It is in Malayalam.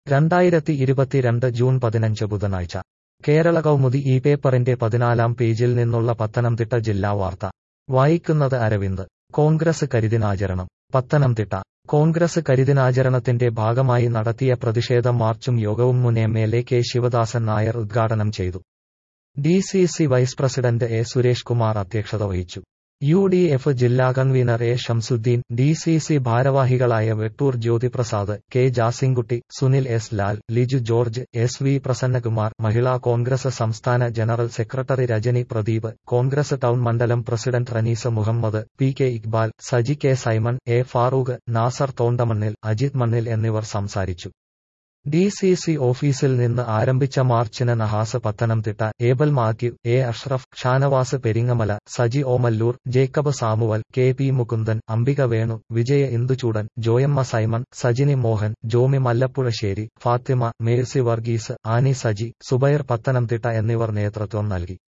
രണ്ടായിരത്തി ഇരുപത്തിരണ്ട് ജൂൺ പതിനഞ്ച് ബുധനാഴ്ച കേരള കൗമുദി ഈ പേപ്പറിന്റെ പതിനാലാം പേജിൽ നിന്നുള്ള പത്തനംതിട്ട ജില്ലാ വാർത്ത വായിക്കുന്നത് അരവിന്ദ് കോൺഗ്രസ് കരിദിനാചരണം പത്തനംതിട്ട കോൺഗ്രസ് കരിദിനാചരണത്തിന്റെ ഭാഗമായി നടത്തിയ പ്രതിഷേധ മാർച്ചും യോഗവും മുൻ M L A K Sivadasan Nair ഉദ്ഘാടനം ചെയ്തു D C C vice president A Suresh Kumar അധ്യക്ഷത വഹിച്ചു യു ഡി എഫ് ജില്ലാ convener A Shamsuddin D C C ഭാരവാഹികളായ Vettoor Jyothiprasad K Jasinkutty Sunil S Lal Liju George S V Prasannakumar Mahila Congress സംസ്ഥാന general secretary Rajani Pradeep Congress town മണ്ഡലം president Ranees Muhammad P K Iqbal Saji K Simon A Farooq Nasar Thondamannil Ajith മണ്ണിൽ എന്നിവർ സംസാരിച്ചു ഡി സി സി ഓഫീസിൽ നിന്ന് ആരംഭിച്ച മാർച്ചിന് Nahas Pathanamthitta Abel Mathew A Ashraf Shanavas Peringamala Saji Omallur Jacob Samuel K P Mukundan Ambika Venu Vijaya Induchoodan Joyamma Simon Sajini Mohan Jomi Mallappuzhassery Fathima Mercy Varghese Annie Saji Subair Pathanamthitta എന്നിവർ നേതൃത്വം നൽകി